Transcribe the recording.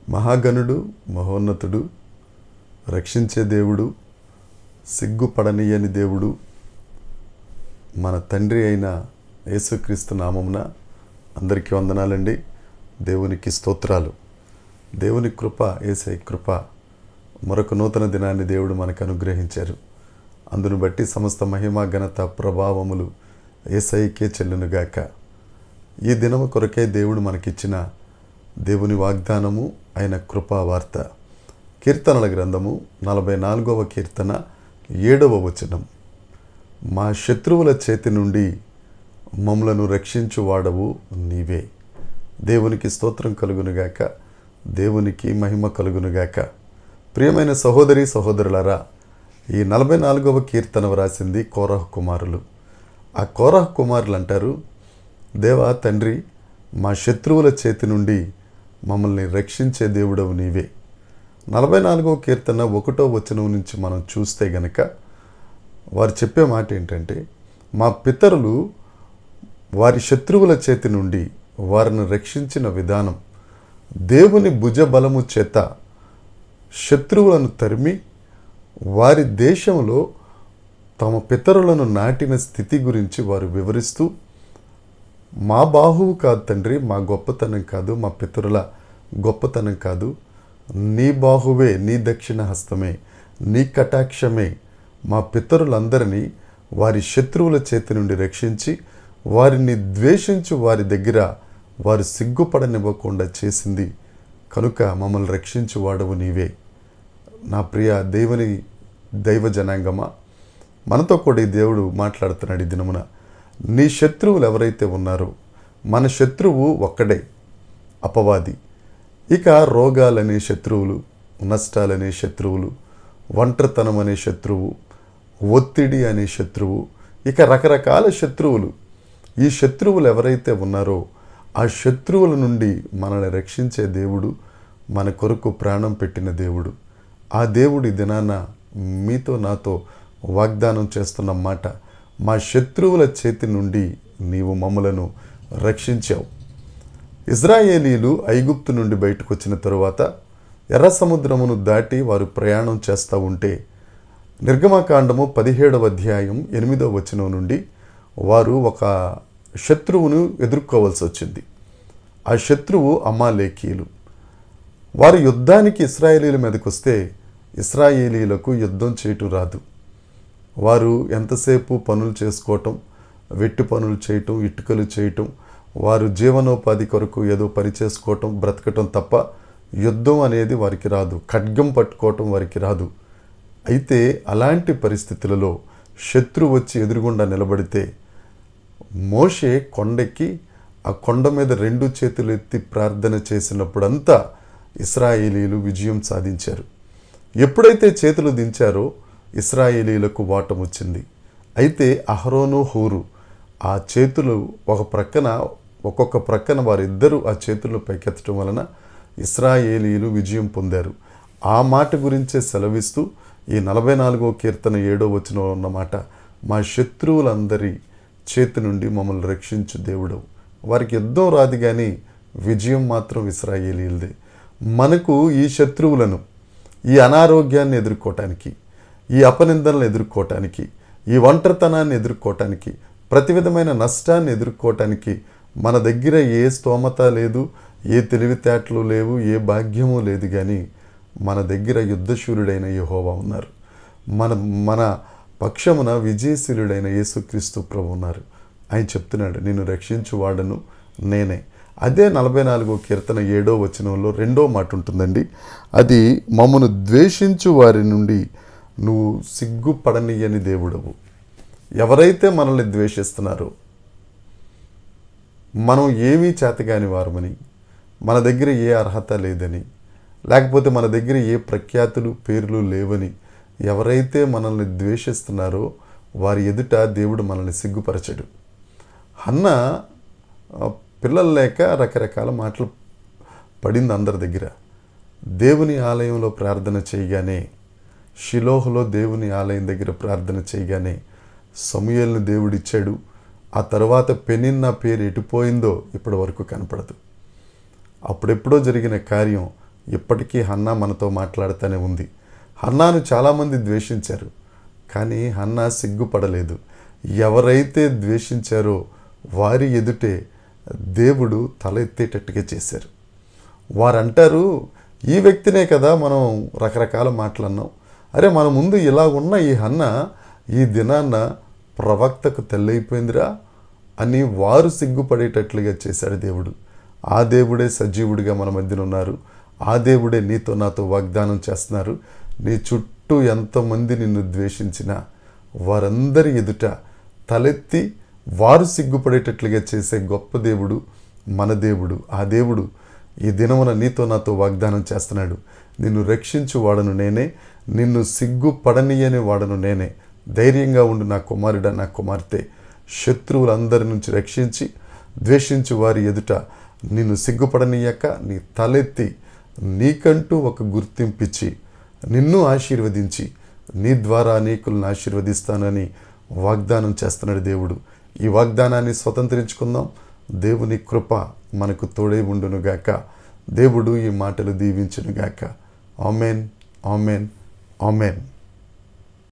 మహాగణుడు మహోన్నతుడు రక్షించే దేవుడు సిగ్గుపడనీయని దేవుడు మన తండ్రి అయిన యేసుక్రీస్తు నామమున అందరికీ వందనాలండి దేవునికి స్తోత్రాలు దేవుని కృప ఏసై కృప మరొక నూతన దినాన్ని దేవుడు మనకు అనుగ్రహించారు అందును బట్టి సమస్త మహిమ ఘనత ప్రభావములు ఏసైకే చెల్లునుగాక ఈ దినము కొరకే దేవుడు మనకిచ్చిన దేవుని వాగ్దానము ఆయన కృపా వార్త కీర్తనల గ్రంథము నలభై నాలుగవ కీర్తన ఏడవ వచనం మా శత్రువుల చేతి నుండి మమ్మలను రక్షించు వాడవు నీవే దేవునికి స్తోత్రం కలుగునుగాక దేవునికి మహిమ కలుగునుగాక ప్రియమైన సహోదరి సహోదరులారా ఈ నలభై నాలుగవ కీర్తన వ్రాసింది కోరహ కుమారులు ఆ కోరహ కుమారులు అంటారు దేవా తండ్రి మా శత్రువుల చేతి నుండి మమ్మల్ని రక్షించే దేవుడవు నీవే నలభై నాలుగవ కీర్తన ఒకటో వచనం నుంచి మనం చూస్తే గనక వారు చెప్పే మాట ఏంటంటే మా పితరులు వారి శత్రువుల చేతి నుండి వారిని రక్షించిన విధానం దేవుని భుజబలము చేత శత్రువులను తరిమి వారి దేశంలో తమ పితరులను నాటిన స్థితి గురించి వారు వివరిస్తూ మా బాహువు కాదు తండ్రి మా గొప్పతనం కాదు మా పితరుల గొప్పతనం కాదు నీ బాహువే నీ దక్షిణ హస్తమే నీ కటాక్షమే మా పితరులందరినీ వారి శత్రువుల చేతి నుండి రక్షించి వారిని ద్వేషించు వారి దగ్గర వారు సిగ్గుపడనివ్వకుండా చేసింది కనుక మమ్మల్ని రక్షించు వాడవు నీవే నా ప్రియ దేవుని దైవ జనాంగమా మనతో కూడా ఈ దేవుడు మాట్లాడుతున్నాడు ఈ దినమున నీ శత్రువులు ఎవరైతే ఉన్నారో మన శత్రువు ఒక్కడే అపవాది ఇక రోగాలనే శత్రువులు నష్టాలనే శత్రువులు ఒంటరితనం అనే శత్రువు ఒత్తిడి అనే శత్రువు ఇక రకరకాల శత్రువులు ఈ శత్రువులు ఎవరైతే ఉన్నారో ఆ శత్రువుల నుండి మనల్ని రక్షించే దేవుడు మన కొరకు ప్రాణం పెట్టిన దేవుడు ఆ దేవుడి దినాన మీతో నాతో వాగ్దానం చేస్తున్న మాట మా శత్రువుల చేతి నుండి నీవు మమ్మలను రక్షించావు ఇజ్రాయేలీలు ఐగుప్తు నుండి బయటకు వచ్చిన తరువాత ఎర్ర సముద్రమును దాటి వారు ప్రయాణం చేస్తూ ఉంటే నిర్గమకాండము పదిహేడవ అధ్యాయం ఎనిమిదవ వచనం నుండి వారు ఒక శత్రువును ఎదుర్కోవాల్సి వచ్చింది ఆ శత్రువు అమాలేకీయులు వారు యుద్ధానికి ఇస్రాయేలీల మీదకి వస్తే ఇస్రాయేలీలకు యుద్ధం చేయటం రాదు వారు ఎంతసేపు పనులు చేసుకోవటం వెట్టి పనులు చేయటం ఇటుకలు చేయటం వారు జీవనోపాధి కొరకు ఏదో పని చేసుకోవటం బ్రతకటం తప్ప యుద్ధం అనేది వారికి రాదు ఖడ్గం పట్టుకోవటం వారికి రాదు అయితే అలాంటి పరిస్థితులలో శత్రు వచ్చి ఎదురుగుండా నిలబడితే మోషే కొండెక్కి ఆ కొండ మీద రెండు చేతులు ఎత్తి ప్రార్థన చేసినప్పుడంతా ఇస్రాయేలీలు విజయం సాధించారు ఎప్పుడైతే చేతులు దించారో ఇస్రాయేలీలకు వాటం వచ్చింది అయితే అహరోను హూరు ఆ చేతులు ఒక ప్రక్కన ఒక్కొక్క ప్రక్కన వారిద్దరూ ఆ చేతులు పైకెత్తడం వలన ఇస్రాయేలీలు విజయం పొందారు ఆ మాట గురించే సెలవిస్తూ ఈ నలభై నాలుగో కీర్తన ఏడో వచ్చిన ఉన్నమాట మా శత్రువులందరి చేతి నుండి మమ్మల్ని రక్షించు దేవుడు వారికి యుద్ధం రాదు కానీ విజయం మాత్రం ఇస్రాయేలీలదే మనకు ఈ శత్రువులను ఈ అనారోగ్యాన్ని ఎదుర్కోవటానికి ఈ అపనిందనలు ఎదుర్కోవటానికి ఈ ఒంటరితనాన్ని ఎదుర్కోవటానికి ప్రతి విధమైన నష్టాన్ని ఎదుర్కోవటానికి మన దగ్గర ఏ స్తోమత లేదు ఏ తెలివితేటలు లేవు ఏ భాగ్యము లేదు కానీ మన దగ్గర యుద్ధశూరుడైన యహోవా ఉన్నారు మన మన పక్షమున విజయశీలుడైన యేసుక్రీస్తు ప్రభు ఉన్నారు ఆయన చెప్తున్నాడు నేను రక్షించువాడను నేనే అదే నలభై నాలుగో కీర్తన ఏడో వచనంలో రెండో మాట ఉంటుందండి అది మమ్మను ద్వేషించు వారి నుండి నువ్వు సిగ్గుపడనీయని దేవుడవు ఎవరైతే మనల్ని ద్వేషిస్తున్నారో మనం ఏమీ చేతగాని వారమని మన దగ్గర ఏ అర్హత లేదని లేకపోతే మన దగ్గర ఏ ప్రఖ్యాతులు పేర్లు లేవని ఎవరైతే మనల్ని ద్వేషిస్తున్నారో వారి ఎదుట దేవుడు మనల్ని సిగ్గుపరచడు అన్న పిల్లలు లేక రకరకాల మాటలు పడింది అందరి దగ్గర దేవుని ఆలయంలో ప్రార్థన చేయగానే షిలోహులో దేవుని ఆలయం దగ్గర ప్రార్థన చేయగానే సమూయేల్ని దేవుడిచ్చాడు ఆ తర్వాత పెనిన్న పేరు ఎటుపోయిందో ఇప్పటి వరకు కనపడదు అప్పుడెప్పుడో జరిగిన కార్యం ఇప్పటికీ హన్నా మనతో మాట్లాడుతూనే ఉంది హన్నాను చాలామంది ద్వేషించారు కానీ హన్నా సిగ్గుపడలేదు ఎవరైతే ద్వేషించారో వారి ఎదుటే దేవుడు తల ఎత్తేటట్టుగా చేశారు వారు అంటారు ఈ వ్యక్తినే కదా మనం రకరకాల మాటలన్నాం అరే మన ముందు ఇలా ఉన్న ఈ హన్న ఈ దినాన్న ప్రవక్తకు తెల్లైపోయిందిరా అని వారు సిగ్గుపడేటట్లుగా చేశాడు దేవుడు ఆ దేవుడే సజీవుడిగా మన మధ్యన ఉన్నారు ఆ దేవుడే నీతో నాతో వాగ్దానం చేస్తున్నారు నీ చుట్టూ ఎంతమంది నిన్ను ద్వేషించినా వారందరి ఎదుట తలెత్తి వారు సిగ్గుపడేటట్లుగా చేసే గొప్ప దేవుడు మన దేవుడు ఆ దేవుడు ఈ దినమున నీతో నాతో వాగ్దానం చేస్తున్నాడు నిన్ను రక్షించు వాడను నేనే నిన్ను సిగ్గుపడనీయని వాడను నేనే ధైర్యంగా ఉండు నా కుమారుడా నా కుమార్తె శత్రువులందరి నుంచి రక్షించి ద్వేషించు వారి ఎదుట నిన్ను సిగ్గుపడనీయక నీ తలెత్తి నీకంటూ ఒక గుర్తింపిచ్చి నిన్ను ఆశీర్వదించి నీ ద్వారా అనేకులను ఆశీర్వదిస్తానని వాగ్దానం చేస్తున్నాడు దేవుడు ఈ వాగ్దానాన్ని స్వతంత్రించుకుందాం దేవుని కృప మనకు తోడై ఉండునుగాక దేవుడు ఈ మాటలు దీవించునుగాక ఆమెన్ ఆమెన్ ఆమెన్